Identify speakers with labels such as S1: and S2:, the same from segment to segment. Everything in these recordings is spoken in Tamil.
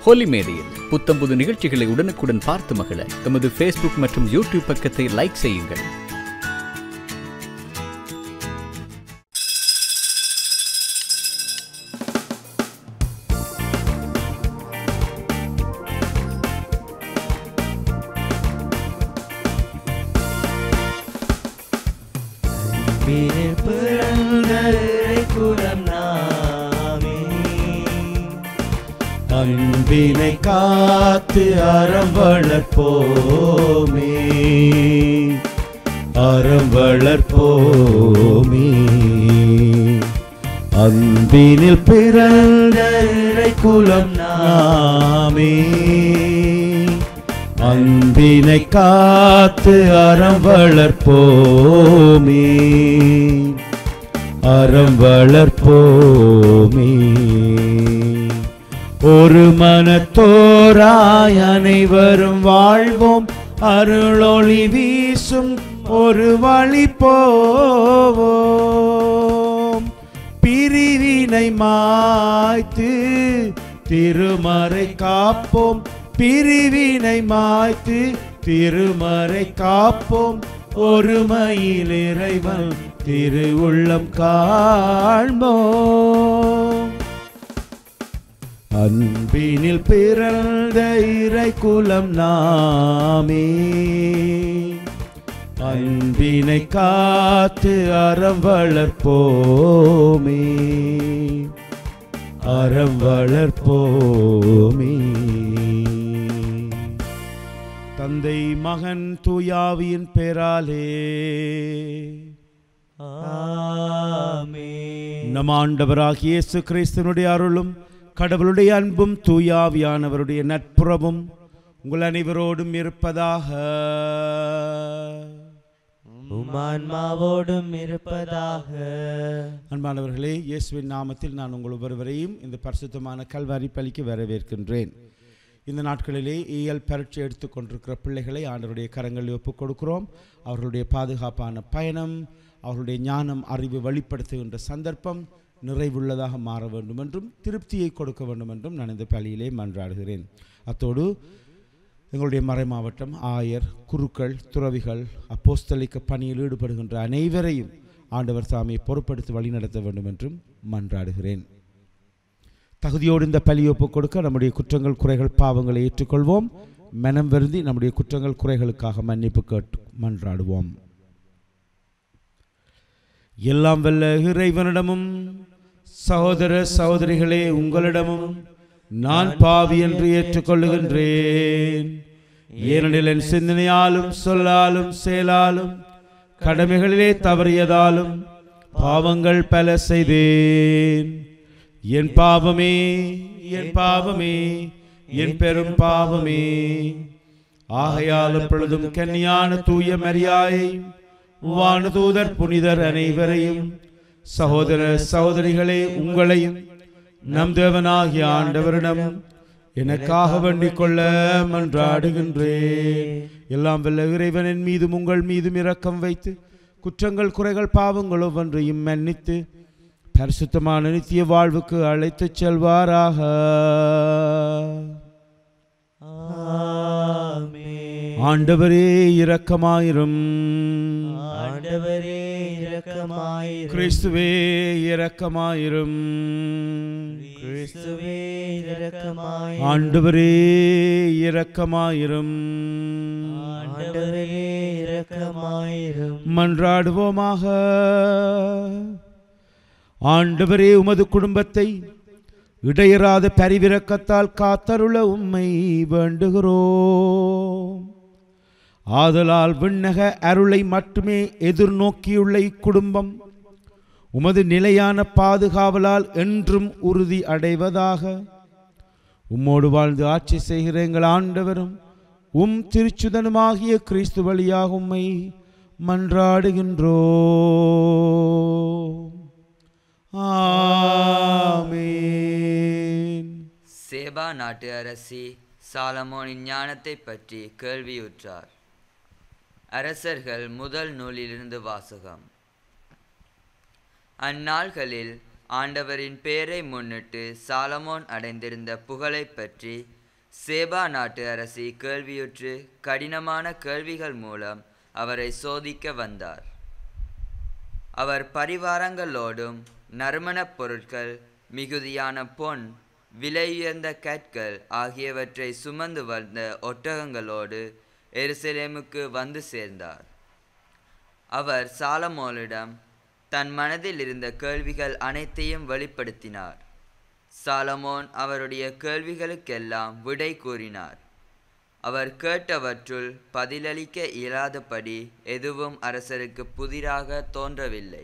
S1: ஹோலி மேடையில் புத்தம்புது நிகழ்ச்சிகளை உடனுக்குடன் பார்த்து மகிழ எமது ஃபேஸ்புக் மற்றும் யூடியூப் பக்கத்தை லைக் செய்யுங்கள்
S2: வீர் பிறந்த குலம் நாமே அன்பினை காத்து அறம் வளர்ப்போமே அறம் வளர்ப்போமே அன்பினில் பிறந்த இறை குலம் நாமே அன்பினை காத்து அறம் வளர்ப்போமே அறம் வளர்ப்போமே ஒரு மனத்தோராய் அனைவரும் வாழ்வோம் அருளொளி வீசும் ஒரு வழி போவோம் பிரிவினை மாய்த்து திருமறை காப்போம் பிரிவினை மாய்த்து திருமறை காப்போம் ஒருமையில் இறைவன் திரு உள்ளம் காண்போம் அன்பினில் பிறந்த இறை குலம் நாமே அன்பினை காத்து அறம் வளர்ப்போமே அறம் வளர்ப்போமே தந்தை மகன் தூயாவியின் பேராலே நம் ஆண்டவராகிய இயேசு கிறிஸ்துனுடைய அருளும் கடவுளுடைய அன்பும் தூயாவியானவருடைய நட்புறவும் உங்கள் அனைவரோடும் இருப்பதாக
S3: உமான்மாவோடும் இருப்பதாக
S2: அன்பானவர்களே இயேசுவின் நாமத்தில் நான் உங்கள் ஒவ்வொருவரையும் இந்த பரிசுத்தமான கல்வாரி பலிக்கு வரவேற்கின்றேன் இந்த நாட்களிலே இயல் பரீட்சை எடுத்துக்கொண்டிருக்கிற பிள்ளைகளை ஆண்டவருடைய கரங்களில் ஒப்புக் கொடுக்கிறோம் அவர்களுடைய பாதுகாப்பான பயணம் அவர்களுடைய ஞானம் அறிவு வெளிப்படுத்துகின்ற சந்தர்ப்பம் நிறைவுள்ளதாக மாற வேண்டும் என்றும் திருப்தியை கொடுக்க வேண்டும் என்றும் நான் இந்த பலியிலே மன்றாடுகிறேன் அத்தோடு எங்களுடைய மறை மாவட்டம் ஆயர் குருக்கள் துறவிகள் அப்போஸ்தலிக்க பணியில் ஈடுபடுகின்ற அனைவரையும் ஆண்டவர் சாமியை பொறுப்படுத்தி வழிநடத்த வேண்டும் என்றும் மன்றாடுகிறேன் தகுதியோடு இந்த பலி ஒப்புக் கொடுக்க நம்முடைய குற்றங்கள் குறைகள் பாவங்களை ஏற்றுக்கொள்வோம் மனம் வருந்தி நம்முடைய குற்றங்கள் குறைகளுக்காக மன்னிப்பு கேட்டு மன்றாடுவோம் எல்லாம் வல்ல இறைவனிடமும் சகோதர சகோதரிகளே உங்களிடமும் நான் பாவி என்று ஏற்றுக்கொள்ளுகின்றேன் ஏனெனில் என் சிந்தனையாலும் சொல்லாலும் செயலாலும் கடமைகளிலே தவறியதாலும் பாவங்கள் பல செய்தேன் என் பாவமே என் பாவமே என் பெரும் பாவமே ஆகையால் எப்பொழுதும் கன்னியான தூய மரியாயை வானதூதர் புனிதர் அனைவரையும் சகோதர சகோதரிகளே உங்களையும் நம் தேவனாகிய ஆண்டவரிடம் எனக்காக வேண்டிக் கொள்ள மன்றாடுகின்றேன் எல்லாம் வல்ல இறைவனின் மீதும் உங்கள் மீதும் இரக்கம் வைத்து குற்றங்கள் குறைகள் பாவங்கள் ஒவ்வொன்றையும் மன்னித்து பரிசுத்தமான நித்திய வாழ்வுக்கு அழைத்துச் செல்வாராக
S3: ஆமென்.
S2: ஆண்டவரே இரக்கமாயிரும்
S3: ஆண்டவரே இரக்கமாயிரும்
S2: கிறிஸ்துவே இரக்கமாயிரும்
S3: கிறிஸ்துவே இரக்கமாயிரும்
S2: ஆண்டவரே இரக்கமாயிரும்
S3: ஆண்டவரே இரக்கமாயிரும்
S2: மன்றாடுவோமாக ஆண்டவரே உமது குடும்பத்தை இடையறாத பரிவிரக்கத்தால் காத்தருள உம்மை வேண்டுகிறோம் ஆதலால் விண்ணக அருளை மட்டுமே எதிர்நோக்கியுள்ள இக்குடும்பம் உமது நிலையான பாதுகாவலால் என்றும் உறுதி அடைவதாக உம்மோடு வாழ்ந்து ஆட்சி செய்கிற எங்கள் ஆண்டவரும் உம் திருச்சுதனுமாகிய கிறிஸ்து வழியாக உம்மை மன்றாடுகின்றோ ஆமென்
S4: சேபா நாட்டு அரசி சாலமோனின் ஞானத்தை பற்றி கேள்வியுற்றார் அரசர்கள் முதல் நூலிலிருந்து வாசகம் அந்நாள்களில் ஆண்டவரின் பேரை முன்னிட்டு சாலமோன் அடைந்திருந்த புகழைப் பற்றி சேபா நாட்டு அரசி கேள்வியுற்று கடினமான கேள்விகள் மூலம் அவரை சோதிக்க வந்தார் அவர் பரிவாரங்களோடும் நறுமணப் பொருட்கள் மிகுதியான பொன் விலையுயர்ந்த கற்கள் ஆகியவற்றை சுமந்து வந்த ஒட்டகங்களோடு எருசலேமுக்கு வந்து சேர்ந்தார் அவர் சாலமோனிடம் தன் மனதில் இருந்த கேள்விகள் அனைத்தையும் வெளிப்படுத்தினார் சாலமோன் அவருடைய கேள்விகளுக்கெல்லாம் விடை கூறினார் அவர் கேட்டவற்றுள் பதிலளிக்க இயலாதபடி எதுவும் அரசருக்கு புதிராக தோன்றவில்லை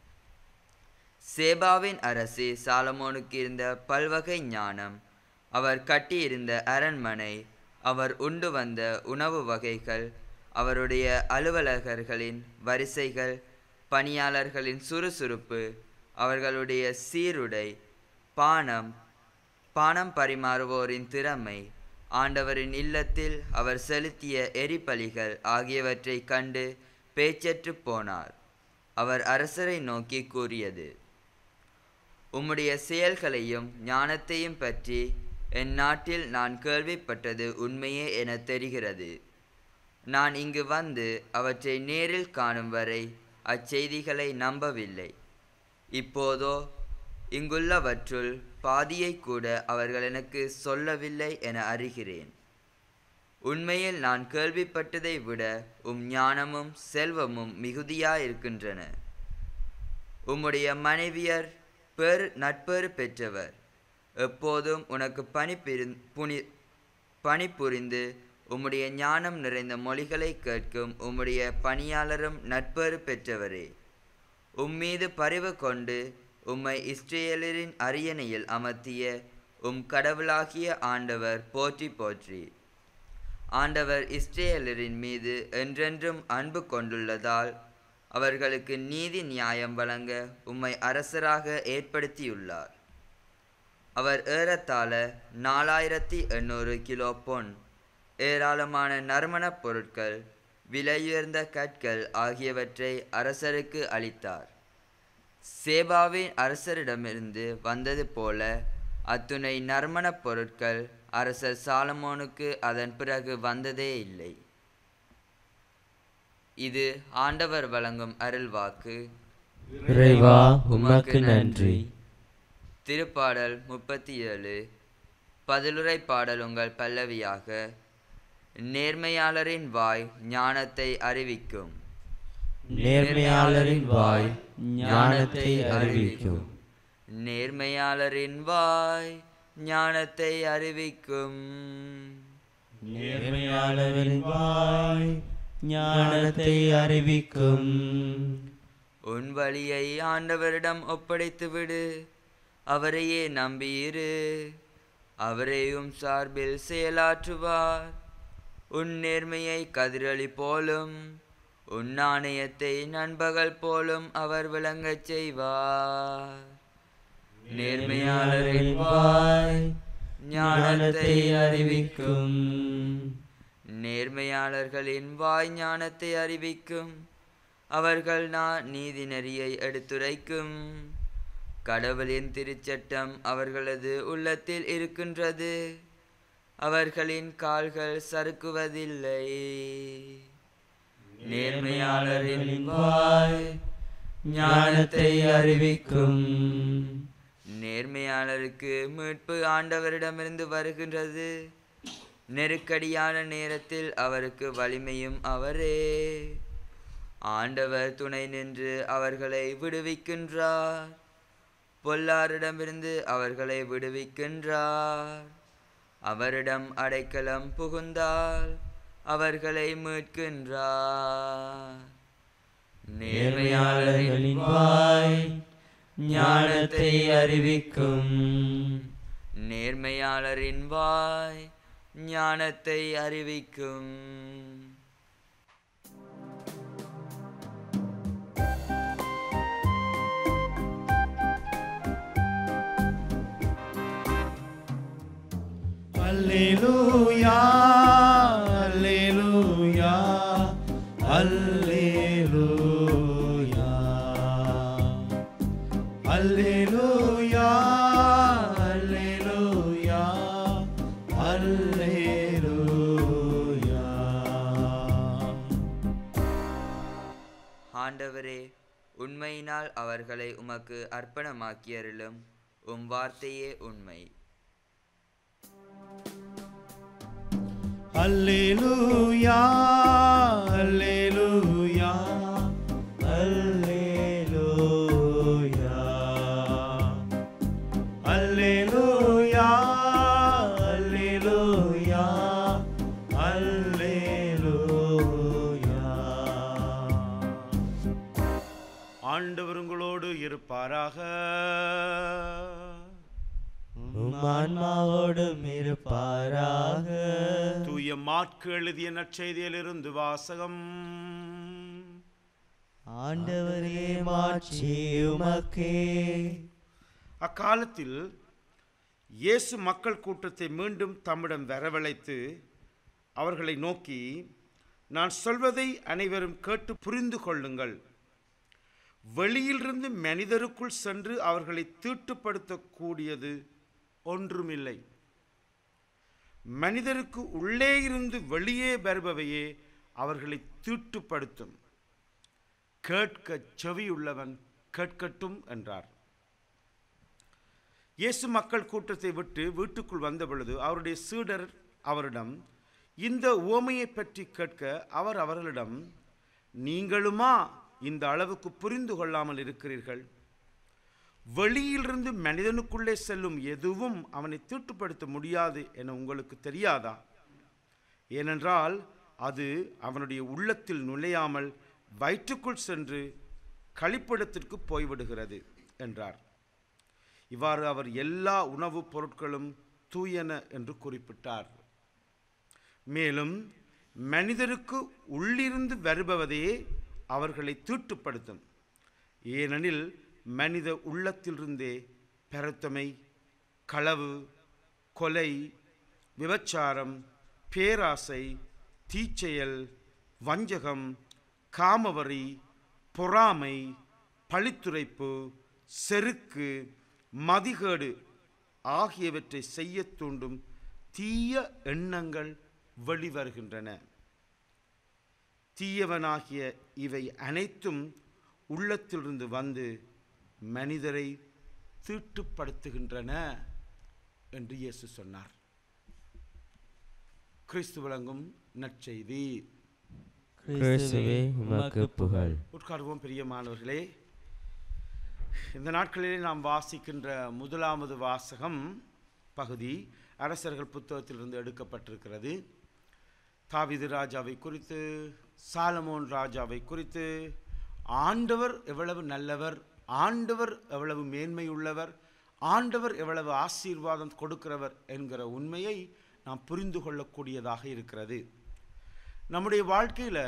S4: சேபாவின் அரசி சாலமோனுக்கு இருந்த பல்வகை ஞானம் அவர் கட்டியிருந்த அரண்மனை அவர் உண்டு வந்த உணவு வகைகள் அவருடைய அலுவலகர்களின் வரிசைகள் பணியாளர்களின் சுறுசுறுப்பு அவர்களுடைய சீருடை பானம் பானம் பரிமாறுவோரின் திறமை ஆண்டவரின் இல்லத்தில் அவர் செலுத்திய எரிபலிகள் ஆகியவற்றைக் கண்டு பேச்சற்று போனார் அவர் அரசரை நோக்கி கூறியது உம்முடைய செயல்களையும் ஞானத்தையும் பற்றி என் நாட்டில் நான் கேள்விப்பட்டது உண்மையே என தெரிகிறது நான் இங்கு வந்து அவற்றை நேரில் காணும் வரை அச்செய்திகளை நம்பவில்லை இப்போதோ இங்குள்ளவற்றுள் பாதியை கூட அவர்கள் எனக்கு சொல்லவில்லை என அறிகிறேன் உண்மையில் நான் கேள்விப்பட்டதை விட உம் ஞானமும் செல்வமும் மிகுதியாயிருக்கின்றன உம்முடைய மனைவியர் பெரு நட்பெறு பெற்றவர் எப்போதும் உனக்கு பணிபுரி புனி பணிபுரிந்து உம்முடைய ஞானம் நிறைந்த மொழிகளை கேட்கும் உம்முடைய பணியாளரும் நட்பெறு பெற்றவரே உம்மீது பரிவு கொண்டு உம்மை இஸ்ரேலரின் அரியணையில் அமர்த்திய உம் கடவுளாகிய ஆண்டவர் போற்றி போற்றி ஆண்டவர் இஸ்ரேலரின் மீது என்றென்றும் அன்பு கொண்டுள்ளதால் அவர்களுக்கு நீதி நியாயம் வழங்க உம்மை அரசராக ஏற்படுத்தியுள்ளார் அவர் ஏறத்தாழ நாலாயிரத்தி எண்ணூறு கிலோ பொன் ஏராளமான நறுமணப் பொருட்கள் விலையுயர்ந்த கற்கள் ஆகியவற்றை அரசருக்கு அளித்தார் சேபாவின் அரசரிடமிருந்து வந்தது போல அத்துணை நறுமணப் பொருட்கள் அரசர் சாலமோனுக்கு அதன் பிறகு வந்ததே இல்லை இது ஆண்டவர் வழங்கும் அருள்வாக்கு
S3: இறைவா உமக்கு நன்றி
S4: திருப்பாடல் முப்பத்தி ஏழு பதிலுரை பாடல் உங்கள் பல்லவியாக நேர்மையாளரின் வாய் ஞானத்தை அறிவிக்கும்
S3: நேர்மையாளரின் வாய் ஞானத்தை அறிவிக்கும்
S4: நேர்மையாளரின் வாய் ஞானத்தை அறிவிக்கும்
S3: நேர்மையாளரின் வாய் ஞானத்தை அறிவிக்கும்
S4: உன் வழியை ஆண்டவரிடம் ஒப்படைத்து விடு அவரையே நம்பியிரு அவரையும் சார்பில் செயலாற்றுவார் உன் நேர்மையை கதிரொளி போலும் உன் நாணயத்தை நண்பகல் போலும் அவர் விளங்கச் செய்வார் நேர்மையாளரின் வாய் ஞானத்தை அறிவிக்கும் நேர்மையாளர்களின் வாய் ஞானத்தை அறிவிக்கும் அவர்கள் நான் நீதி நெறியை எடுத்துரைக்கும் கடவுளின் திருச்சட்டம் அவர்களது உள்ளத்தில் இருக்கின்றது அவர்களின் கால்கள் சறுக்குவதில்லை நேர்மையாளரின் வாய்
S3: ஞானத்தை அறிவிக்கும்
S4: நேர்மையாளருக்கு மீட்பு ஆண்டவரிடமிருந்து வருகின்றது நெருக்கடியான நேரத்தில் அவருக்கு வலிமையும் அவரே ஆண்டவர் துணை நின்று அவர்களை விடுவிக்கின்றார் பொல்லாரிடமிருந்து அவர்களை விடுவிக்கின்றார் அவரிடம் அடைக்கலம் புகுந்தால் அவர்களை மீட்கின்றார்
S3: நேர்மையாளர்களின் வாய் ஞானத்தை அறிவிக்கும்
S4: நேர்மையாளரின் வாய் ஞானத்தை அறிவிக்கும்
S2: அல்லேலூயா அல்லேலூயா அல்லேலூயா அல்லேலூயா அல்லேலூயா அல்லேலூயா
S4: ஆண்டவரே உண்மையினால் அவர்களை உமக்கு அர்ப்பணமாக்கியருளும் உம் வார்த்தையே உண்மை
S2: அல்லேலூயா அல்லேலூயா
S3: அல்லேலூயா
S2: அல்லேலூயா அல்லேலூயா
S3: அல்லேலூயா
S2: ஆண்டவர் உங்களோடு இருப்பாராக
S3: உம் ஆன்மாவோடும் இருப்பாராக
S2: தூய மாற்கு எழுதிய நற்செய்தியிலிருந்து வாசகம்
S3: ஆண்டவரே மாட்சி உமக்கே
S2: அக்காலத்தில் இயேசு மக்கள் கூட்டத்தை மீண்டும் தம்மிடம் வரவழைத்து அவர்களை நோக்கி நான் சொல்வதை அனைவரும் கேட்டு புரிந்து கொள்ளுங்கள் வெளியிலிருந்து மனிதருக்குள் சென்று அவர்களை தீட்டுப்படுத்தக்கூடியது ஒன்றுமில்லை மனிதருக்கு உள்ளே இருந்து வெளியே வருபவையே அவர்களை தீட்டுப்படுத்தும் கேட்க செவியுள்ளவன் கேட்கட்டும் என்றார் இயேசு மக்கள் கூட்டத்தை விட்டு வீட்டுக்குள் வந்த பொழுது அவருடைய சீடர் அவரிடம் இந்த உவமையை பற்றி கேட்க அவர் அவர்களிடம் நீங்களுமா இந்த அளவுக்கு புரிந்து கொள்ளாமல் இருக்கிறீர்கள் வெளியிலிருந்து மனிதனுக்குள்ளே செல்லும் எதுவும் அவனை தீட்டுப்படுத்த முடியாது என உங்களுக்கு தெரியாதா ஏனென்றால் அது அவனுடைய உள்ளத்தில் நுழையாமல் வயிற்றுக்குள் சென்று கழிப்பிடத்திற்கு போய்விடுகிறது என்றார் இவ்வாறு அவர் எல்லா உணவுப் பொருட்களும் தூயன என்று குறிப்பிட்டார் மேலும் மனிதருக்கு உள்ளிருந்து வருபவதே அவர்களை தீட்டுப்படுத்தும் ஏனெனில் மனித உள்ளத்திலிருந்தே பெருத்தமை களவு கொலை விபச்சாரம் பேராசை தீச்செயல் வஞ்சகம் காமவரி பொறாமை பழித்துரைப்பு செருக்கு மதிகேடு ஆகியவற்றை செய்யத் தூண்டும் தீய எண்ணங்கள் வெளிவருகின்றன தீயவனாகிய இவை அனைத்தும் உள்ளத்திலிருந்து வந்து மனிதரை தீட்டுப்படுத்துகின்றன என்று இயேசு சொன்னார் கிறிஸ்து வழங்கும் நற்செய்தி
S3: கிறிஸ்துவே உமக்கு புகழ்
S2: உட்கார்வோம் பிரியமானவர்களே இந்த நாட்களிலே நாம் வாசிக்கின்ற முதலாவது வாசகம் பகுதி அரசர்கள் புத்தகத்திலிருந்து எடுக்கப்பட்டிருக்கிறது தாவீது ராஜாவை குறித்து சாலமோன் ராஜாவை குறித்து ஆண்டவர் எவ்வளவு நல்லவர் ஆண்டவர் எவ்வளவு மேன்மையுள்ளவர் ஆண்டவர் எவ்வளவு ஆசீர்வாதம் கொடுக்கிறவர் என்கிற உண்மையை நாம் புரிந்து கொள்ளக்கூடியதாக இருக்கிறது நம்முடைய வாழ்க்கையில்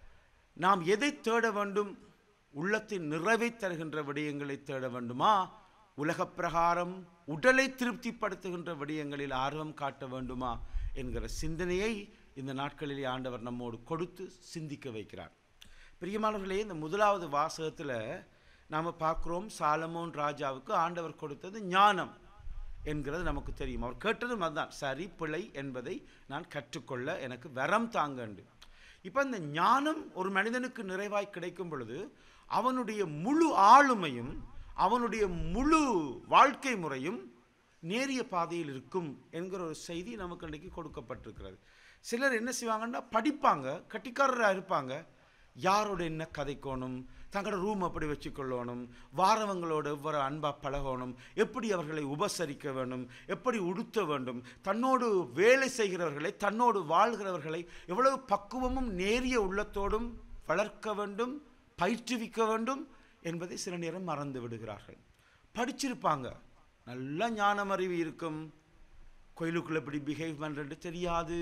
S2: நாம் எதை தேட வேண்டும் உள்ளத்தின் நிறைவை தருகின்ற விடயங்களை தேட வேண்டுமா உலகப் பிரகாரம் உடலை திருப்திப்படுத்துகின்ற விடயங்களில் ஆர்வம் காட்ட வேண்டுமா என்கிற சிந்தனையை இந்த நாட்களிலே ஆண்டவர் நம்மோடு கொடுத்து சிந்திக்க வைக்கிறார் பிரியமானவர்களே இந்த முதலாவது வாசகத்தில் நாம் பார்க்குறோம் சாலமோன் ராஜாவுக்கு ஆண்டவர் கொடுத்தது ஞானம் என்கிறது நமக்கு தெரியும் அவர் கேட்டதும் அதுதான் சரி பிழை என்பதை நான் கற்றுக்கொள்ள எனக்கு வரம் தாங்கண்டு இப்போ இந்த ஞானம் ஒரு மனிதனுக்கு நிறைவாய் கிடைக்கும் பொழுது அவனுடைய முழு ஆளுமையும் அவனுடைய முழு வாழ்க்கை முறையும் நேரிய பாதையில் இருக்கும் என்கிற ஒரு செய்தி நமக்கு இன்றைக்கு கொடுக்கப்பட்டிருக்கிறது சிலர் என்ன செய்வாங்கன்னா படிப்பாங்க கட்டிக்காரராக இருப்பாங்க யாரோட என்ன கதைக்கணும் தங்களோட ரூம் எப்படி வச்சுக்கொள்ளணும் வாரவங்களோட எவ்வளோ அன்பாக பழகணும் எப்படி அவர்களை உபசரிக்க வேண்டும் எப்படி உடுத்த வேண்டும் தன்னோடு வேலை செய்கிறவர்களை தன்னோடு வாழ்கிறவர்களை எவ்வளவு பக்குவமும் நேரிய உள்ளத்தோடும் வளர்க்க வேண்டும் பயிற்றுவிக்க வேண்டும் என்பதை சில நேரம் மறந்து விடுகிறார்கள் படிச்சிருப்பாங்க நல்ல ஞானம் அறிவு இருக்கும் கோயிலுக்குள்ள எப்படி பிஹேவ் பண்ணுறது தெரியாது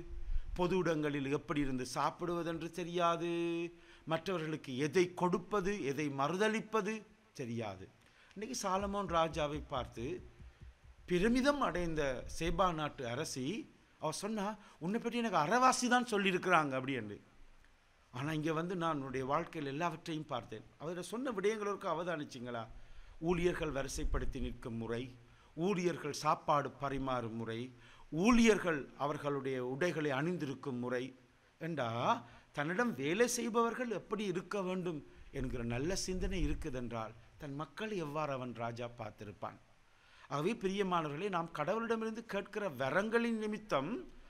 S2: பொது இடங்களில் எப்படி இருந்து சாப்பிடுவதென்று தெரியாது மற்றவர்களுக்கு எதை கொடுப்பது எதை மறுதளிப்பது தெரியாது இன்னைக்கு சாலமோன் ராஜாவை பார்த்து பிரமிதம் அடைந்த சேபா நாட்டு அரசி அவ சொன்னா உன்னை பற்றி எனக்கு அறவாசி தான் சொல்லியிருக்கிறாங்க அப்படின்னு ஆனால் இங்கே வந்து நான் உன்னுடைய வாழ்க்கையில் எல்லாவற்றையும் பார்த்தேன் அவரை சொன்ன விடயங்களுக்கு அவதானிச்சிங்களா ஊழியர்கள் வரிசைப்படுத்தி நிற்கும் முறை ஊழியர்கள் சாப்பாடு பரிமாறும் முறை ஊழியர்கள் அவர்களுடைய உடைகளை அணிந்திருக்கும் முறை என்றா தன்னிடம் வேலை செய்பவர்கள் எப்படி இருக்க வேண்டும் என்கிற நல்ல சிந்தனை இருக்குதென்றால் தன் மக்களை எவ்வாறு அவன் ராஜா பார்த்திருப்பான் ஆகவே பிரியமானவர்களே நாம் கடவுளிடமிருந்து கேட்கிற வரங்களின் நிமித்தம்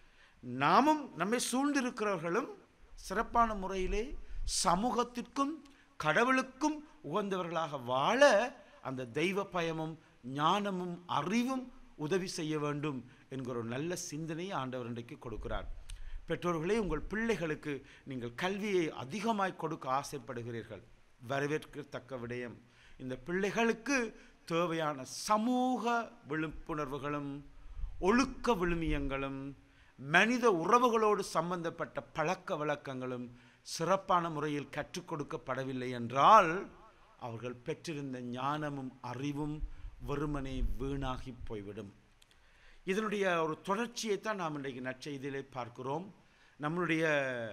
S2: நாமும் நம்மை சூழ்ந்திருக்கிறவர்களும் சிறப்பான முறையிலே சமூகத்திற்கும் கடவுளுக்கும் உகந்தவர்களாக வாழ அந்த தெய்வ பயமும் ஞானமும் அறிவும் உதவி செய்ய வேண்டும் என்கிற ஒரு நல்ல சிந்தனையை ஆண்டவர் இன்றைக்கு கொடுக்கிறார் பெற்றோர்களே உங்கள் பிள்ளைகளுக்கு நீங்கள் கல்வியை அதிகமாய் கொடுக்க ஆசைப்படுகிறீர்கள் வரவேற்கத்தக்க விடயம் இந்த பிள்ளைகளுக்கு தேவையான சமூக விழிப்புணர்வுகளும் ஒழுக்க விழுமியங்களும் மனித உறவுகளோடு சம்பந்தப்பட்ட பழக்க வழக்கங்களும் சிறப்பான முறையில் கற்றுக் கொடுக்கப்படவில்லை என்றால் அவர்கள் பெற்றிருந்த ஞானமும் அறிவும் வெறுமனே வீணாகி போய்விடும் இதனுடைய ஒரு தொடர்ச்சியை தான் நாம் இன்றைக்கு நற்செய்தியிலே பார்க்கிறோம் நம்மளுடைய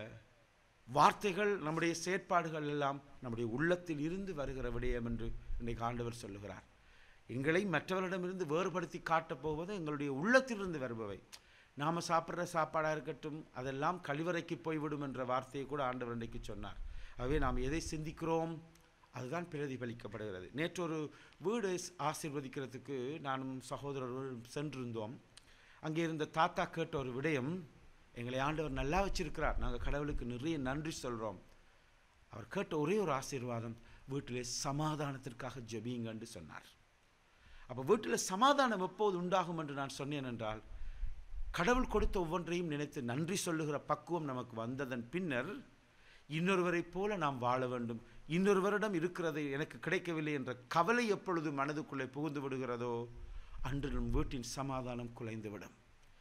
S2: வார்த்தைகள் நம்முடைய செயற்பாடுகள் எல்லாம் நம்முடைய உள்ளத்தில் இருந்து வருகிற விடயம் என்று இன்றைக்கு ஆண்டவர் சொல்லுகிறார் எங்களை மற்றவர்களிடமிருந்து வேறுபடுத்தி காட்டப் போவது எங்களுடைய உள்ளத்திலிருந்து வருபவை நாம் சாப்பிட்ற சாப்பாடாக இருக்கட்டும் அதெல்லாம் கழிவறைக்கு போய்விடும் என்ற வார்த்தையை கூட ஆண்டவர் இன்றைக்கு சொன்னார் ஆகவே நாம் எதை சிந்திக்கிறோம் அதுதான் பிரதிபலிக்கப்படுகிறது நேற்று ஒரு வீடு ஆசீர்வதிக்கிறதுக்கு நானும் சகோதரர்களும் சென்றிருந்தோம் அங்கே இருந்த தாத்தா கேட்ட ஒரு விடயம் எங்களை ஆண்டவர் நல்லா வச்சிருக்கிறார் நாங்கள் கடவுளுக்கு நிறைய நன்றி சொல்கிறோம் அவர் கேட்ட ஒரே ஒரு ஆசீர்வாதம் வீட்டிலே சமாதானத்திற்காக ஜெபியுங்கன்னு சொன்னார் அப்போ வீட்டில் சமாதானம் எப்போது உண்டாகும் என்று நான் சொன்னேன் என்றால் கடவுள் கொடுத்த ஒவ்வொன்றையும் நினைத்து நன்றி சொல்லுகிற பக்குவம் நமக்கு வந்ததன் பின்னர் இன்னொருவரைப் போல நாம் வாழ வேண்டும் இன்னொருவரிடம் இருக்கிறது எனக்கு கிடைக்கவில்லை என்ற கவலை எப்பொழுது மனதுக்குள்ளே புகுந்து விடுகிறதோ அன்று நம் வீட்டின் சமாதானம் குலைந்துவிடும்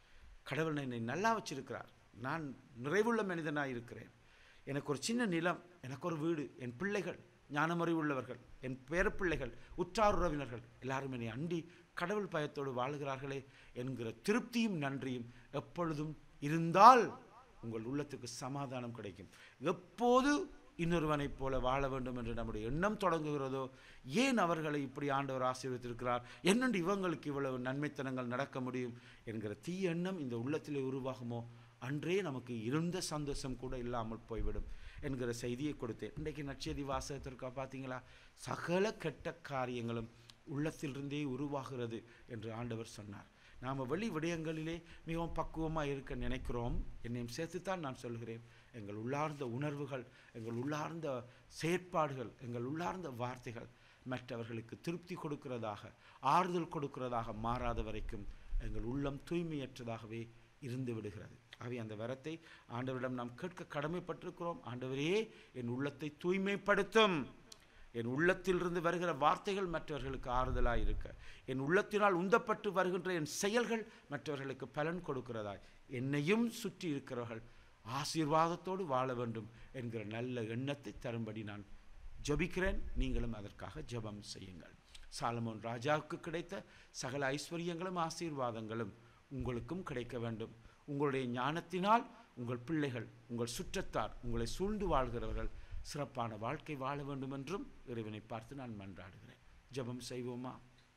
S2: கடவுள் என்னை நல்லா வச்சிருக்கிறார் நான் நிறைவுள்ள மனிதனாக இருக்கிறேன் எனக்கு ஒரு சின்ன நிலம் எனக்கு ஒரு வீடு என் பிள்ளைகள் ஞானமறிவு உள்ளவர்கள் என் பேரப்பிள்ளைகள் உற்றார் உறவினர்கள் எல்லாரும் என்னை அண்டி கடவுள் பயத்தோடு வாழுகிறார்களே என்கிற திருப்தியும் நன்றியும் எப்பொழுதும் இருந்தால் உங்கள் உள்ளத்துக்கு சமாதானம் கிடைக்கும் எப்போது இன்னொருவனைப் போல வாழ வேண்டும் என்று நம்முடைய எண்ணம் தொடங்குகிறதோ ஏன் அவர்களை இப்படி ஆண்டவர் ஆசீர்வதித்திருக்கிறார் என்னென்று இவங்களுக்கு இவ்வளவு நன்மைத்தனங்கள் நடக்க முடியும் என்கிற தீய எண்ணம் இந்த உள்ளத்திலே உருவாகுமோ அன்றே நமக்கு இருந்த சந்தோஷம் கூட இல்லாமல் போய்விடும் என்கிற செய்தியை கொடுத்தேன் இன்றைக்கு நற்செய்தி வாசகத்திற்கா பார்த்தீங்களா சகல கெட்ட காரியங்களும் உள்ளத்திலிருந்தே உருவாகிறது என்று ஆண்டவர் சொன்னார் நாம் வெளி விடயங்களிலே மிகவும் பக்குவமாக இருக்க நினைக்கிறோம் என்னையும் சேர்த்துத்தான் நான் சொல்கிறேன் எங்கள் உள்ளார்ந்த உணர்வுகள் எங்கள் உள்ளார்ந்த செயற்பாடுகள் எங்கள் உள்ளார்ந்த வார்த்தைகள் மற்றவர்களுக்கு திருப்தி கொடுக்கிறதாக ஆறுதல் கொடுக்கிறதாக மாறாத வரைக்கும் எங்கள் உள்ளம் தூய்மையற்றதாகவே இருந்து விடுகிறது ஆகவே அந்த வரத்தை ஆண்டவரிடம் நாம் கேட்க கடமைப்பட்டிருக்கிறோம் ஆண்டவரே என் உள்ளத்தை தூய்மைப்படுத்தும் என் உள்ளத்திலிருந்து வருகிற வார்த்தைகள் மற்றவர்களுக்கு ஆறுதலாய் இருக்க என் உள்ளத்தினால் உந்தப்பட்டு வருகின்ற என் செயல்கள் மற்றவர்களுக்கு பலன் கொடுக்கிறதாய் என்னையும் சுற்றி இருக்கிறவர்கள் ஆசீர்வாதத்தோடு வாழ வேண்டும் என்கிற நல்ல எண்ணத்தை தரும்படி நான் ஜெபிக்கிறேன் நீங்களும் அதற்காக ஜெபம் செய்யுங்கள் சாலமோன் ராஜாவுக்கு கிடைத்த சகல ஐஸ்வர்யங்களும் ஆசீர்வாதங்களும் உங்களுக்கும் கிடைக்க வேண்டும் உங்களுடைய ஞானத்தினால் உங்கள் பிள்ளைகள் உங்கள் சுற்றத்தார் உங்களை சூழ்ந்து வாழ்கிறவர்கள் சிறப்பான வாழ்க்கை வாழ வேண்டும் என்றும் இறைவனை பார்த்து நான் மன்றாடுகிறேன் ஜெபம் செய்வோமா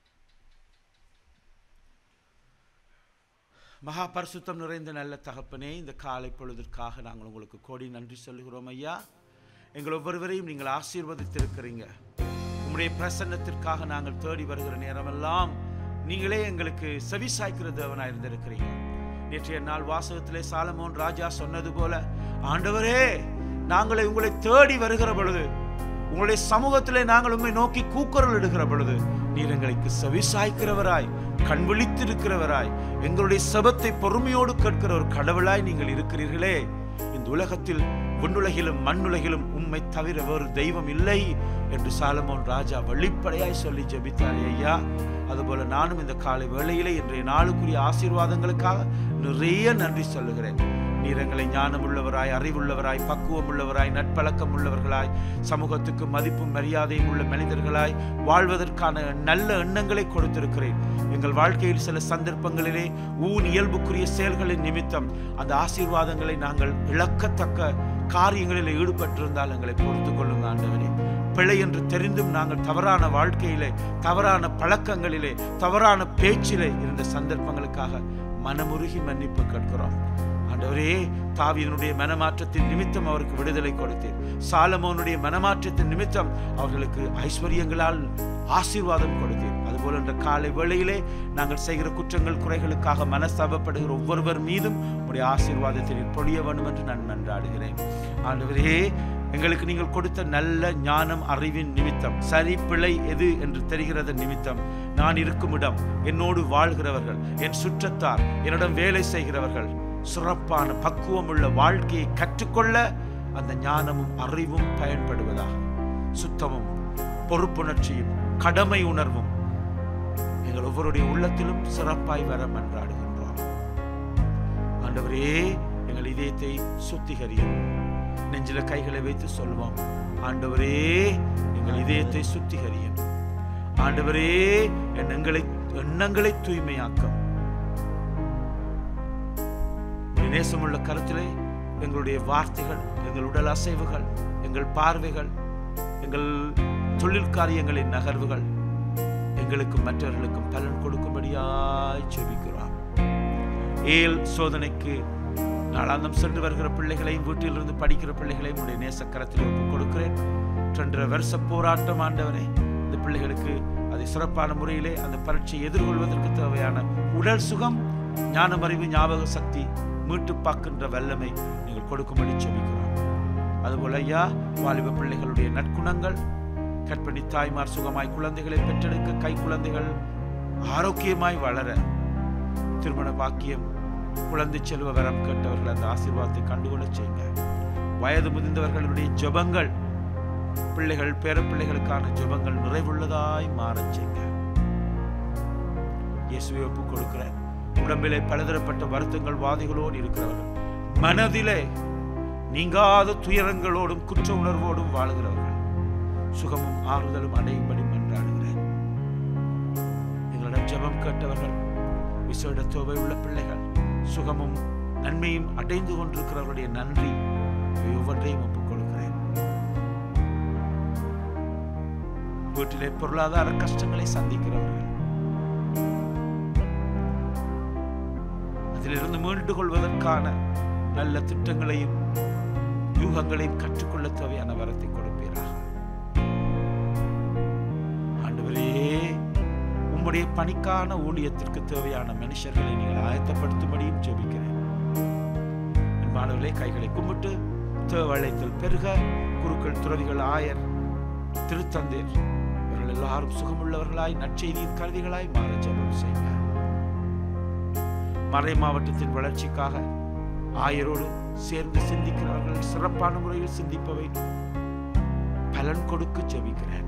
S2: மகா பரிசுத்தம் நிறைந்த நல்ல தகப்பனே இந்த காலை பொழுதிற்காக நாங்கள் உங்களுக்கு கோடி நன்றி சொல்லுகிறோம் ஐயா எங்கள் ஒவ்வொருவரையும் நீங்கள் ஆசீர்வதித்திருக்கிறீங்க உம்முடைய பிரசன்னத்திற்காக நாங்கள் தேடி வருகிற நேரமெல்லாம் நீங்களே எங்களுக்கு செவி சாய்க்கிற தேவனாக இருந்திருக்கிறீங்க நேற்றைய நாள் வாசகத்திலே சாலமோன் ராஜா சொன்னது போல ஆண்டவரே நாங்களை உங்களை தேடி வருகிற பொழுது உங்களுடைய சமூகத்திலே நாங்கள் உண்மை நோக்கி கூக்குரல் இடுகிற பொழுது நீர் எங்களுக்கு செவிசாய்க்கிறவராய் கண் விழித்திருக்கிறவராய் எங்களுடைய சபத்தை பொறுமையோடு கேட்கிற ஒரு கடவுளாய் நீங்கள் இருக்கிறீர்களே இந்த உலகத்தில் விண்ணுலகிலும் மண்ணுலகிலும் உம்மை தவிர வேறு தெய்வம் இல்லை என்று சாலமோன் ராஜா வெளிப்படையாய் சொல்லி ஜெபித்தாரே ஐயா அதுபோல நானும் இந்த காலை வேளையிலே இன்றைய நாளுக்குரிய ஆசீர்வாதங்களுக்காக நிறைய நன்றி சொல்லுகிறேன் நீர் எங்களை ஞானம் உள்ளவராய் அறிவுள்ளவராய் பக்குவம் உள்ளவராய் நட்பழக்கம் உள்ளவர்களாய் சமூகத்துக்கு மதிப்பும் மரியாதையும் உள்ள மனிதர்களாய் வாழ்வதற்கான நல்ல எண்ணங்களை கொடுத்திருக்கிறேன் எங்கள் வாழ்க்கையில் சில சந்தர்ப்பங்களிலே ஊன் இயல்புக்குரிய செயல்களின் நிமித்தம் அந்த ஆசீர்வாதங்களை நாங்கள் இழக்கத்தக்க காரியங்களில் ஈடுபட்டிருந்தால் எங்களை பொறுத்து கொள்ளுங்க ஆண்டவரே பிழை என்று தெரிந்தும் நாங்கள் தவறான வாழ்க்கையிலே தவறான பழக்கங்களிலே தவறான பேச்சிலே இருந்த சந்தர்ப்பங்களுக்காக மனமுருகி மன்னிப்பு கேட்கிறோம் ஆண்டவரே தாவீதனுடைய மனமாற்றத்தின் நிமித்தம் அவருக்கு விடுதலை கொடுத்தேன் சாலமோனுடைய மனமாற்றத்தின் நிமித்தம் அவர்களுக்கு ஐஸ்வர்யங்களால் ஆசீர்வாதம் கொடுத்தேன் அதுபோல என்ற காலை வேளையிலே நாங்கள் செய்கிற குற்றங்கள் குறைகளுக்காக மனஸ்தாபப்படுகிற ஒவ்வொருவர் மீதும் உடைய ஆசீர்வாதத்தை நீர் பொழிய வேண்டும் என்று நான் மன்றாடுகிறேன் ஆண்டவரே எங்களுக்கு நீங்கள் கொடுத்த நல்ல ஞானம் அறிவின் நிமித்தம் சரி பிழை எது என்று தெரிகிறது நிமித்தம் நான் இருக்கும் இடம் என்னோடு வாழ்கிறவர்கள் என் சுற்றத்தார் என்னிடம் வேலை செய்கிறவர்கள் சிறப்பான பக்குவமுள்ள வாழ்க்கையை கற்றுக்கொள்ள அந்த ஞானமும் அறிவும் பயன்படுவதாக சுத்தமும் பொறுப்புணர்ச்சியும் கடமை உணர்வும் எங்கள் ஒவ்வொருடைய உள்ளத்திலும் சிறப்பாய் வர மன்றாடுகின்றோம் ஆண்டவரே எங்கள் இதயத்தை சுத்திகரியும் நெஞ்சில கைகளை வைத்து சொல்லுவோம் ஆண்டவரே எங்கள் இதயத்தை சுத்திகரியும் ஆண்டவரே எண்ணங்களை எண்ணங்களை தூய்மையாக்கும் உம்முடைய நேசமுள்ள கருத்திலே எங்களுடைய வார்த்தைகள் எங்கள் உடல் அசைவுகள் எங்கள் பார்வைகள் எங்கள் தொழில் காரியங்களின் நகர்வுகள் எங்களுக்கும் மற்றவர்களுக்கும் பலன் கொடுக்கும்படியாய் செபிக்கிறோம் ஏல் சோதனைக்கு நாளாந்தம் சென்று வருகிற பிள்ளைகளையும் வீட்டிலிருந்து படிக்கிற பிள்ளைகளையும் உடைய நேசக்கரத்தில் ஒப்புக் கொடுக்கிறேன் ரெண்டரை வருஷ போராட்டம் ஆண்டவரே இந்த பிள்ளைகளுக்கு அதை சிறப்பான முறையிலே அந்த பரீட்சையை எதிர்கொள்வதற்கு தேவையான உடல் சுகம் ஞானமறிவு ஞாபக சக்தி மீட்டு பார்க்கின்ற வல்லமை நீங்கள் கொடுக்கும்படி செபிக்கிறோம் அதுபோல ஐயா வாலிப பிள்ளைகளுடைய நற்குணங்கள் கற்பனி தாய்மார் சுகமாய் குழந்தைகளை பெற்றெடுக்க கை குழந்தைகள் ஆரோக்கியமாய் வளர திருமண பாக்கியம் குழந்தை செல்வ வரம் கேட்டவர்கள் அந்த ஆசீர்வாதத்தை கண்டுகொள்ளச் செய்யுங்க வயது முதிர்ந்தவர்களுடைய ஜெபங்கள் பிள்ளைகள் பேரப்பிள்ளைகளுக்கான ஜெபங்கள் நிறைவுள்ளதாய் மாறச் செய்யுங்க இயேசுவை ஒப்புக் கொடுக்கிறேன் உடம்பிலே பலதரப்பட்ட வருத்தங்கள் வாதிகளோடு இருக்கிறவர்கள் மனதிலே நீங்காத துயரங்களோடும் குற்ற உணர்வோடும் வாழுகிறவர்கள் சுகமும் ஆறுதலும் அடையும்படி மன்றாடுகிறேன் எங்களிடம் ஜெபம் கேட்டவர்கள் விசேட தோவை உள்ள பிள்ளைகள் சுகமும் நன்மையும் அடைந்து கொண்டிருக்கிறவருடைய நன்றி இவை ஒவ்வொன்றையும் ஒப்புக் கொடுக்கிறேன் வீட்டிலே பொருளாதார கஷ்டங்களை சந்திக்கிறவர்கள் அதிலிருந்து மீண்டு கொள்வதற்கான நல்ல திட்டங்களையும் யூகங்களையும் கற்றுக்கொள்ள தேவையான வரத்தை கொடுப்பீராக ஆண்டவரே உம்முடைய பணிக்கான ஊழியத்திற்கு தேவையான மனுஷர்களை நீங்கள் ஆயத்தப்படுத்தும்படியும் ஜெபிக்கிறேன் அன்பானவர்களே கைகளை கும்பிட்டு தேவழைத்தல் பெருக குருக்கள் துறவிகள் ஆயர் திருத்தந்தேர் இவர்கள் எல்லாரும் சுகமுள்ளவர்களாய் நற்செய்தியின் கருவிகளாய் மாற ஜெபம் செய்க மறை மாவட்டத்தின் வளர்ச்சிக்காக ஆயரோடு சேர்ந்து சிந்திக்கிறவர்கள் சிறப்பான முறையில் சிந்திப்பவை பலன் கொடுக்க ஜெபிக்கிறேன்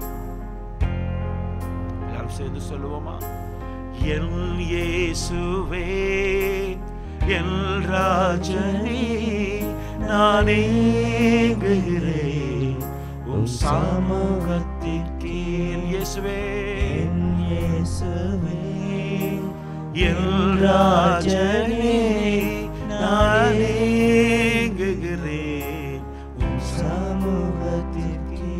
S2: எல்லாரும் சேர்ந்து சொல்லுவோமா என் இயேசுவே என் ராஜனே நான் ஏங்குகிறேன் உம் சமூகத்திற்கு என் இயேசுவே
S3: என் இயேசுவே
S2: என் ராஜனே நான் ஏங்குகிறேன் உம்
S3: சமூகத்திற்கே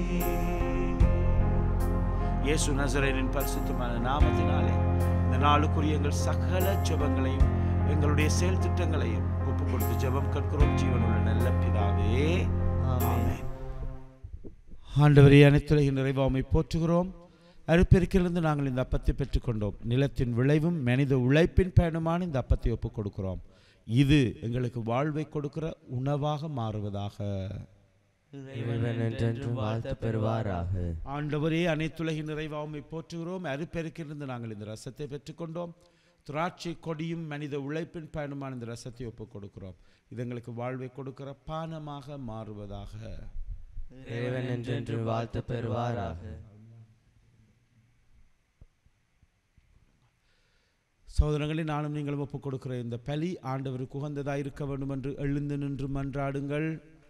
S2: இயேசு நசரேனின் பரிசுத்தமான நாமத்தினாலே இந்த நாளுக்குரிய எங்கள் சகல ஜெபங்களையும் எங்களுடைய செயல் திட்டங்களையும் ஒப்பு கொடுத்து ஜெபம் கற்கிறோம் ஜீவனுள்ள நல்ல பிதாவே ஆமென் ஆண்டவரே அனைத்துலகின் நிறைவாமை போற்றுகிறோம் அருப்பெருக்கிலிருந்து நாங்கள் இந்த அப்பத்தை பெற்றுக்கொண்டோம் நிலத்தின் விளைவும் மனித உழைப்பின் பயணமான இந்த அப்பத்தை ஒப்புக் கொடுக்கிறோம் இது எங்களுக்கு வாழ்வை கொடுக்கிற உணவாக மாறுவதாக
S3: இறைவன் என்றென்றும் வாழ்த்து பெறுவாராக
S2: ஆண்டவரே அனைத்துலகின் நிறைவாமை போற்றுகிறோம் அருப்பெருக்கிலிருந்து நாங்கள் இந்த ரசத்தை பெற்றுக்கொண்டோம் திராட்சை கொடியும் மனித உழைப்பின் பயணமான இந்த ரசத்தை ஒப்புக் கொடுக்கிறோம் இது எங்களுக்கு வாழ்வை கொடுக்கிற பானமாக மாறுவதாக
S3: இறைவன் என்றென்றும் வாழ்த்து பெறுவாராக
S2: சோதனங்களை நானும் நீங்களும் ஒப்புக் கொடுக்கிற இந்த பலி ஆண்டவருக்கு உகந்ததாக இருக்க வேண்டும் என்று எழுந்து நின்று மன்றாடுங்கள்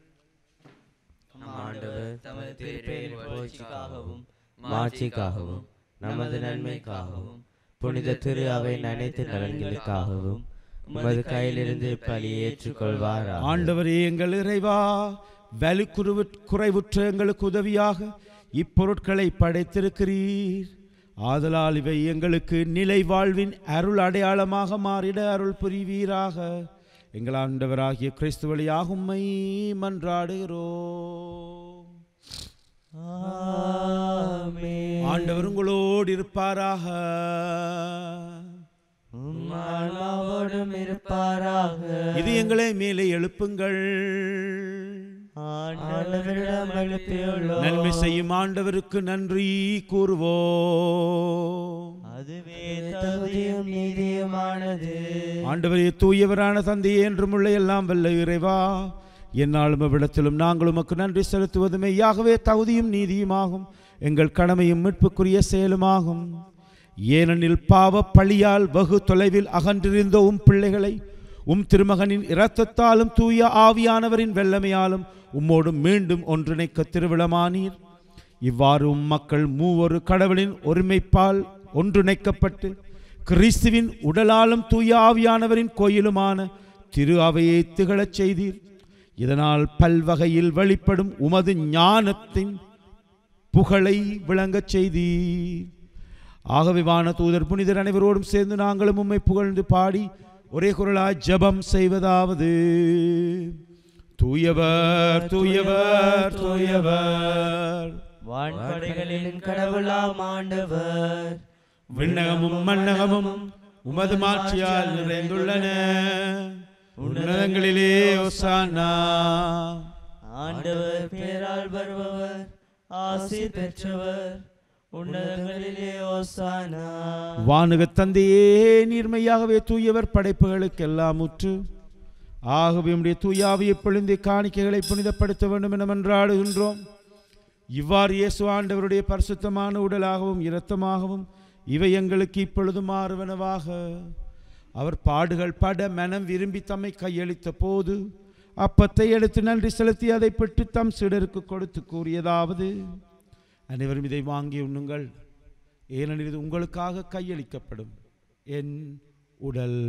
S3: ஆண்டவர் தமது திருப்பேரின் புகழ்ச்சிக்காகவும் மாட்சிக்காகவும் நமது நன்மைக்காகவும் புனித திரு அவை அனைத்து நலன்களுக்காகவும் உமது கையிலிருந்து பலி ஏற்றுக்கொள்வாராக
S2: ஆண்டவரே எங்கள் இறைவா வலு குறைவு குறைவுற்ற எங்களுக்கு உதவியாக இப்பொருட்களை படைத்திருக்கிறீர் ஆதலால் இவை எங்களுக்கு நிலை வாழ்வின் அருள் அடையாளமாக மாறிட அருள் புரிவீராக எங்கள் ஆண்டவராகிய கிறிஸ்து வழியாக உம்மை மன்றாடுகிறோம்
S3: ஆமென்.
S2: ஆண்டவர் உங்களோடு இருப்பாராக
S3: உம் ஆன்மாவோடும் இருப்பாராக
S2: இது எங்களை மேலே எழுப்புங்கள்
S3: ஆண்டவரிடம் எழுப்பியுள்ளோம்
S2: நன்மை செய்யும் ஆண்டவருக்கு நன்றி கூறுவோம்
S3: அதுவே தகுதியும் நீதியுமானது
S2: ஆண்டவரே தூயவரான தந்தையே என்றும் உள்ள எல்லாம் வல்ல இறைவா என்னாலும் அவ்விடத்திலும் நாங்கள் உமக்கு நன்றி செலுத்துவது மெய்யாகவே தகுதியும் நீதியுமாகும் எங்கள் கடமையும் மீட்புக்குரிய செயலுமாகும் ஏனெனில் பாவ பழியால் வெகு தொலைவில் அகன்றிருந்த உம் பிள்ளைகளை உம் திருமகனின் இரத்தத்தாலும் தூய ஆவியானவரின் வெள்ளமையாலும் உம்மோடும் மீண்டும் ஒன்றிணைக்க திருவிழமானீர் இவ்வாறு உம் மக்கள் மூவொரு கடவுளின் ஒருமைப்பால் ஒன்றிணைக்கப்பட்டு கிறிஸ்துவின் உடலாலும் தூய ஆவியானவரின் கோயிலுமான திரு அவையை திகழச் செய்தீர் இதனால் பல்வகையில் வெளிப்படும் உமது ஞானத்தின் புகழை விளங்கச் செய்தீர் ஆகவே வான தூதர் புனிதர் அனைவரோடும் சேர்ந்து நாங்களும் உம்மை புகழ்ந்து பாடி ஒரே குரலாய் ஜெபம் செய்வதாவது தூயவர் தூயவர் தூயவர்
S3: வான்படைகளின் கடவுளாம் ஆண்டவர்
S2: விண்ணகமும் மண்ணகமும் உமது மாட்சியால் நிறைந்துள்ளன உன்னதங்களிலே ஒசானா
S3: ஆண்டவர் பேரால் வருபவர் ஆசி பெற்றவர் உன்னதங்களிலே ஓசானா
S2: வானுக தந்தையே நீர்மையாகவே தூயவர் படைப்புகளுக்கெல்லாம் உற்று ஆகவே உம்முடைய தூயாவியை பொழிந்து காணிக்கைகளை புனிதப்படுத்த வேண்டும் என மன்றாடுகின்றோம் இவ்வாறு இயேசு ஆண்டவருடைய பரிசுத்தமான உடலாகவும் இரத்தமாகவும் இவை எங்களுக்கு இப்பொழுது மாறுவனவாக அவர் பாடுகள் பட மனம் விரும்பி தம்மை கையளித்த போது அப்பத்தை எடுத்து நன்றி செலுத்தி அதை பெற்று தம் சிடருக்கு கொடுத்து கூறியதாவது அனைவரும் இதை வாங்கி உண்ணுங்கள் ஏனெனில் இது உங்களுக்காக கையளிக்கப்படும் என் உடல்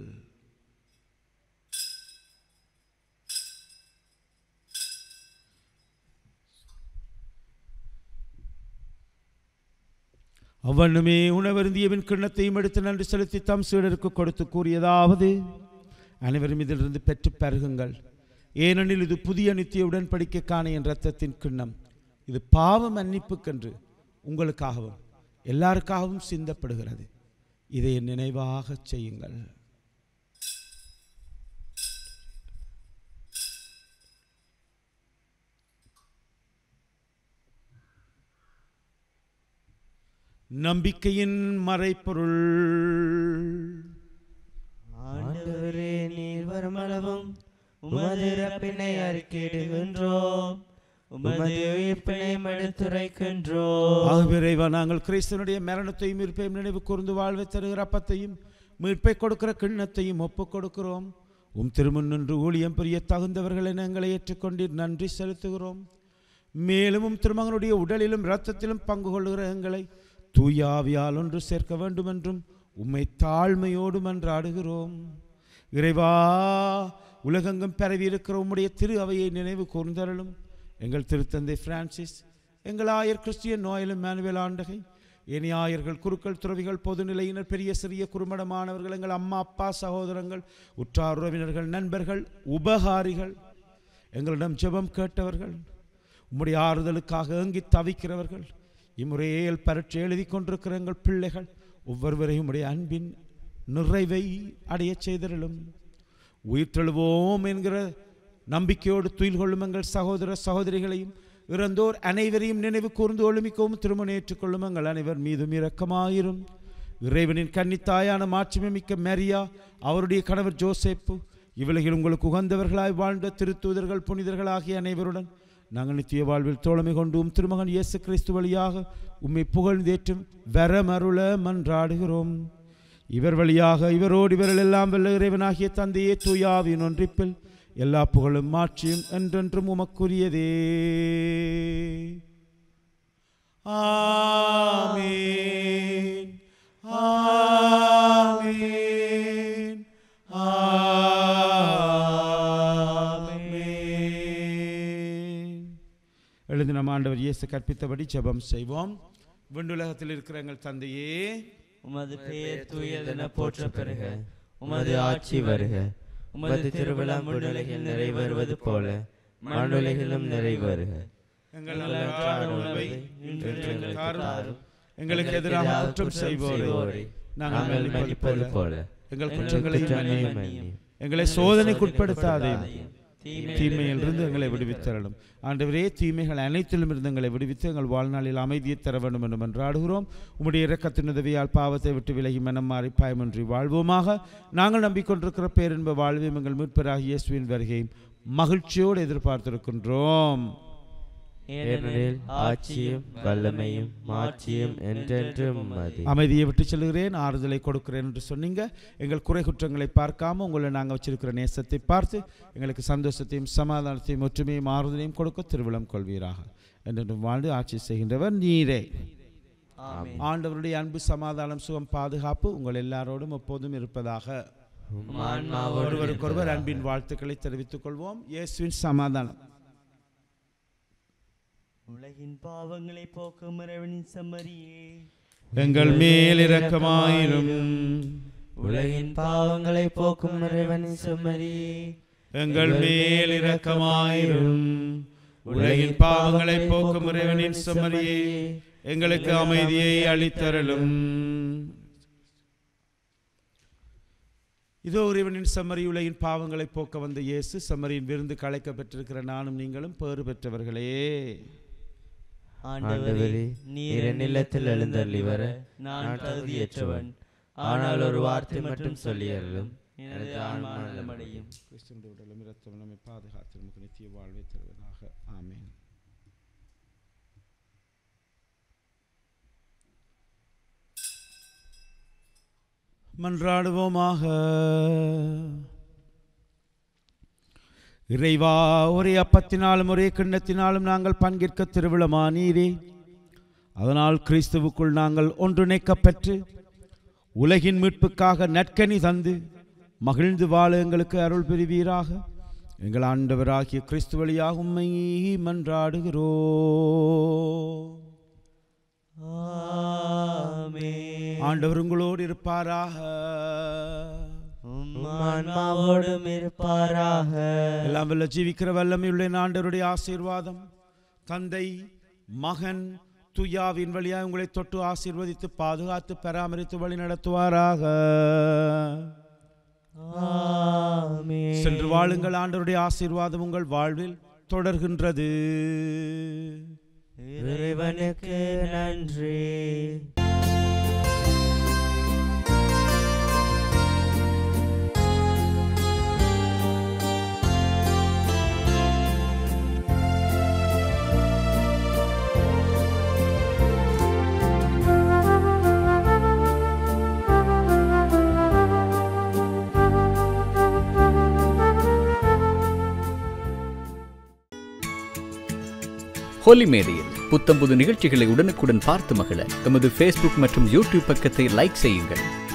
S2: அவ்வண்ணமே உணவருந்தியவின் கிண்ணத்தையும் எடுத்து நன்றி செலுத்தி தம் சீடருக்கு கொடுத்து கூறியதாவது அனைவரும் இதிலிருந்து பெற்று பருகுங்கள் ஏனெனில் இது புதிய நித்திய உடன்படிக்கைக்கான என் இரத்தத்தின் கிண்ணம் இது பாவ மன்னிப்புக்கென்று உங்களுக்காகவும் எல்லாருக்காகவும் சிந்தப்படுகிறது இதை என் நினைவாக செய்யுங்கள் நம்பிக்கையின் மறைப்பொருள்
S3: ஆண்டவரே நீர் வருமளவும் உமது இறப்பினை அறிக்கையிடுகின்றோம் உமது உயிர்ப்பினை எடுத்துரைக்கின்றோம்
S2: ஆகவே இறைவா நாங்கள் கிறிஸ்தனுடைய மரணத்தையும் மீட்பையும் நினைவு கூர்ந்து வாழ்வை தருகிற அப்பத்தையும் மீட்பை கொடுக்கிற கிண்ணத்தையும் ஒப்புக் கொடுக்கிறோம் உம் திருமுன் நின்று ஊழியம் புரிய தகுந்தவர்கள் என எங்களை ஏற்றுக்கொண்டீர் நன்றி செலுத்துகிறோம் மேலும் உம் திருமகனுடைய உடலிலும் இரத்தத்திலும் பங்கு கொள்கிற எங்களை தூயாவியால் ஒன்று சேர்க்க வேண்டும் என்றும் உம்மை தாழ்மையோடு மன்றாடுகிறோம் இறைவா உலகெங்கும் பரவி இருக்கிற உம்முடைய திரு அவையை நினைவு கூர்ந்தருளும் எங்கள் திருத்தந்தை பிரான்சிஸ் எங்கள் ஆயர் கிறிஸ்டியன் நோயலும் மேனுவேல் ஆண்டகை இனி ஆயர்கள் குருக்கள் துறவிகள் பொதுநிலையினர் பெரிய சிறிய குறுமடமானவர்கள் எங்கள் அம்மா அப்பா சகோதரங்கள் உற்றார் உறவினர்கள் நண்பர்கள் உபகாரிகள் எங்களிடம் ஜெபம் கேட்டவர்கள் உம்முடைய ஆறுதலுக்காக ஏங்கி தவிக்கிறவர்கள் இம்முறையில் பரட்சி எழுதி கொண்டிருக்கிற எங்கள் பிள்ளைகள் ஒவ்வொருவரையும் உடைய அன்பின் நிறைவை அடையச் செய்தருளும் உயிர்த்தெழுவோம் என்கிற நம்பிக்கையோடு துயில் கொள்ளும் எங்கள் சகோதர சகோதரிகளையும் இறந்தோர் அனைவரையும் நினைவு கூர்ந்து ஒழுமிக்கவும் திருமணம் ஏற்றுக்கொள்ளும் எங்கள் அனைவர் மீதும் இரக்கமாயிரும் இறைவனின் கன்னித்தாயான மாட்சிமிக்க மேரியா அவருடைய கணவர் ஜோசேப்பு இவ்வுலகில் உங்களுக்கு உகந்தவர்களாய் வாழ்ந்த திருத்தூதர்கள் புனிதர்கள் ஆகிய அனைவருடன் நாங்கள் நித்திய வாழ்வில் தோழமை கொண்டும் திருமகன் இயேசு கிறிஸ்து வழியாக உம்மை புகழ்ந்தேற்றும் வரமருள மன்றாடுகிறோம் இவர் வழியாக இவரோடு இவர்கள் எல்லாம் வல்ல இறைவனாகிய தந்தையே தூயாவின் ஒன்றிப்பில் எல்லா புகழும் மாட்சியும் என்றென்றும் உமக்குரியதே ஆமீன் ஆமீன் ஆமீன் எழுதி நம் ஆண்டவர் இயேசு கற்பித்தபடி ஜெபம் செய்வோம் விண்ணுலகத்தில் இருக்கிற எங்கள் தந்தையே
S3: உமது பெயர் தூயதென போற்ற பெறுக உமது ஆட்சி வருக உமது திருவிழா முன்னுலகில் நிறைவேறுவது போல மண்ணுலகிலும் நிறைவேறுக
S2: எங்கள்
S3: எங்கள்
S2: அன்றாட உணவை இன்று எங்களுக்கு தாரும் எங்களுக்கு எதிராக குற்றம் செய்வோரை நாங்கள் மன்னிப்பது போல எங்கள் குற்றங்களை
S3: குற்றங்களையும்
S2: மன்னியும்.
S3: மன்னியும்.
S2: எங்களை சோதனைக்குட்படுத்தாதே தீமையிலிருந்து எங்களை விடுவித்தரலும் ஆண்டவரே தீமைகள் அனைத்திலும் இருந்து எங்களை விடுவித்து எங்கள் வாழ்நாளில் அமைதியை தர வேண்டும் என்று மன்றாடுகிறோம் உம்முடைய இரக்கத்தின் உதவியால் பாவத்தை விட்டு விலகி மனம் மாறி பயமின்றி வாழ்வோமாக நாங்கள் நம்பிக்கொண்டிருக்கிற பேரின்ப வாழ்வையும் எங்கள் மீட்பராகிய இயேசுவின் வருகையும் மகிழ்ச்சியோடு எதிர்பார்த்திருக்கின்றோம்
S3: ஏனெனில் ஆட்சியும் வல்லமையும் மாட்சியும் என்றென்றும் உமது
S2: அமைதியை விட்டு செல்கிறேன் ஆறுதலை கொடுக்கிறேன் என்று சொன்னீங்க எங்கள் குறை குற்றங்களை பார்க்காம உங்களை நாங்கள் வச்சிருக்கிற நேசத்தை பார்த்து எங்களுக்கு சந்தோஷத்தையும் சமாதானத்தையும் ஒற்றுமையும் ஆறுதலையும் கொடுக்க திருவிழம் கொள்வீராக என்று வாழ்ந்து ஆட்சி செய்கின்றவர் நீரே ஆண்டவருடைய அன்பு சமாதானம் சுகம் பாதுகாப்பு உங்கள் எல்லாரோடும் எப்போதும் இருப்பதாக
S3: உம் ஆன்மாவோடு
S2: ஒருவருக்கொருவர் அன்பின் வாழ்த்துக்களை தெரிவித்துக் கொள்வோம் இயேசுவின் சமாதானம்
S5: உலகின் பாவங்களை போக்கும் இறைவனின் செம்மறியே
S2: எங்கள் மேல் இரக்கமாயிரும்
S3: உலகின் பாவங்களை போக்கும் இறைவனின் செம்மறி
S2: எங்கள் மேல் இரக்கமாயிரும் உலகின் பாவங்களை போக்கும் இறைவனின் செம்மறியே எங்களுக்கு அமைதியை அளித்தரலும் இதோ இறைவனின் செம்மறி உலகின் பாவங்களை போக்க வந்த இயேசு செம்மறியின் விருந்து களைக்க பெற்றிருக்கிற நானும் நீங்களும் பேறு பெற்றவர்களே
S3: ஆண்டவரே நீர் என் இல்லத்தில் எழுந்தருளி வர நான் தகுதியற்றவன் ஆனால் ஒரு வார்த்தை மட்டும் சொல்லியறலும் எனது ஆன்மா நலமடையும்
S2: கிறிஸ்துவின் உடலும் இரத்தம் நம்மை பாதுகாத்து நமக்கு நித்திய வாழ்வை தருவதாக ஆமென் மன்றாடுவோமாக இறைவா ஒரே அப்பத்தினாலும் ஒரே கிண்ணத்தினாலும் நாங்கள் பங்கேற்க திருவிழமா நீரே அதனால் கிறிஸ்துவுக்குள் நாங்கள் ஒன்றிணைக்கப் பெற்று உலகின் மீட்புக்காக நற்கனி தந்து மகிழ்ந்து வாழ எங்களுக்கு அருள் புரிவீராக எங்கள் ஆண்டவராகிய கிறிஸ்து வழியாக உம்மை மன்றாடுகிறோ
S5: ஆமென்.
S2: ஆண்டவர் உங்களோடு இருப்பாராக
S5: உம்
S3: உம் ஆன்மாவோடும் இருப்பாராக
S2: எல்லாம் வல்ல ஜீவிக்கிற வல்லமையுள்ள என் ஆண்டவருடைய ஆசீர்வாதம் தந்தை மகன் துயாவின் வழியாக உங்களை தொட்டு ஆசீர்வதித்து பாதுகாத்து பராமரித்து வழி நடத்துவாராக
S5: ஆமென்.
S2: சென்று வாழுங்கள் ஆண்டவருடைய ஆசீர்வாதம் உங்கள் வாழ்வில் தொடர்கின்றது
S5: இறைவனுக்கு நன்றி
S1: ஹோலி மேரியில் புத்தம் புது நிகழ்ச்சிகளை உடனுக்குடன் பார்த்து மகிழ எமது ஃபேஸ்புக் மற்றும் யூடியூப் பக்கத்தை லைக் செய்யுங்கள்